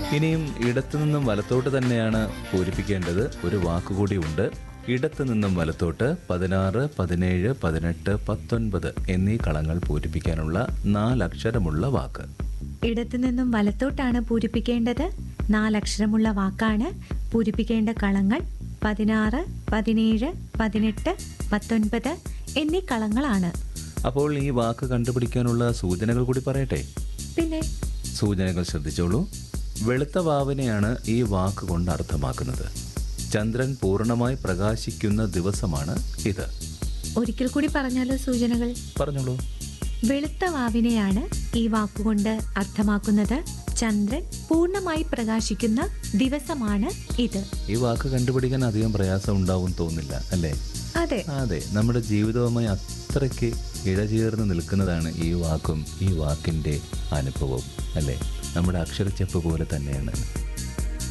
ഇനിയും ഇടത്തു നിന്നും വലത്തോട്ട് തന്നെയാണ് പൂരിപ്പിക്കേണ്ടത് ഒരു വാക്കുകൂടി ഉണ്ട് ഇടത്തു നിന്നും വലത്തോട്ട് പതിനാറ് പതിനേഴ് പതിനെട്ട് പത്തൊൻപത് എന്നീ കളങ്ങൾ പൂരിപ്പിക്കാനുള്ള നാലക്ഷരമുള്ള വാക്ക് ഇടത്തു നിന്നും വലത്തോട്ടാണ് പൂരിപ്പിക്കേണ്ടത് നാലക്ഷരമുള്ള വാക്കാണ് പൂരിപ്പിക്കേണ്ട കളങ്ങൾ പതിനാറ് പതിനേഴ് പതിനെട്ട് പത്തൊൻപത് എന്നീ കളങ്ങളാണ് അപ്പോൾ ഈ വാക്ക് കണ്ടുപിടിക്കാനുള്ള സൂചനകൾ കൂടി പറയട്ടെ പിന്നെ സൂചനകൾ ശ്രദ്ധിച്ചോളൂ വെളുത്ത വാവിനെയാണ് ഈ വാക്ക് കൊണ്ട് അർത്ഥമാക്കുന്നത് ചന്ദ്രൻ പൂർണ്ണമായി പ്രകാശിക്കുന്ന ദിവസമാണ് ഇത് ഒരിക്കൽ കൂടി പറഞ്ഞാലോ സൂചനകൾ പറഞ്ഞോളൂ വെളുത്ത വാവിനെയാണ് ഈ വാക്കുകൊണ്ട് അർത്ഥമാക്കുന്നത് ചന്ദ്രൻ പൂർണ്ണമായി പ്രകാശിക്കുന്ന ദിവസമാണ് ഇത് ഈ വാക്ക് കണ്ടുപിടിക്കാൻ അധികം പ്രയാസം ഉണ്ടാവും തോന്നില്ല അല്ലേ അതെ അതെ നമ്മുടെ ജീവിതവുമായി അത്രയ്ക്ക് ഇഴചേർന്ന് നിൽക്കുന്നതാണ് ഈ വാക്കും ഈ വാക്കിൻ്റെ അനുഭവവും അല്ലേ നമ്മുടെ അക്ഷരച്ചെപ്പ് പോലെ തന്നെയാണ്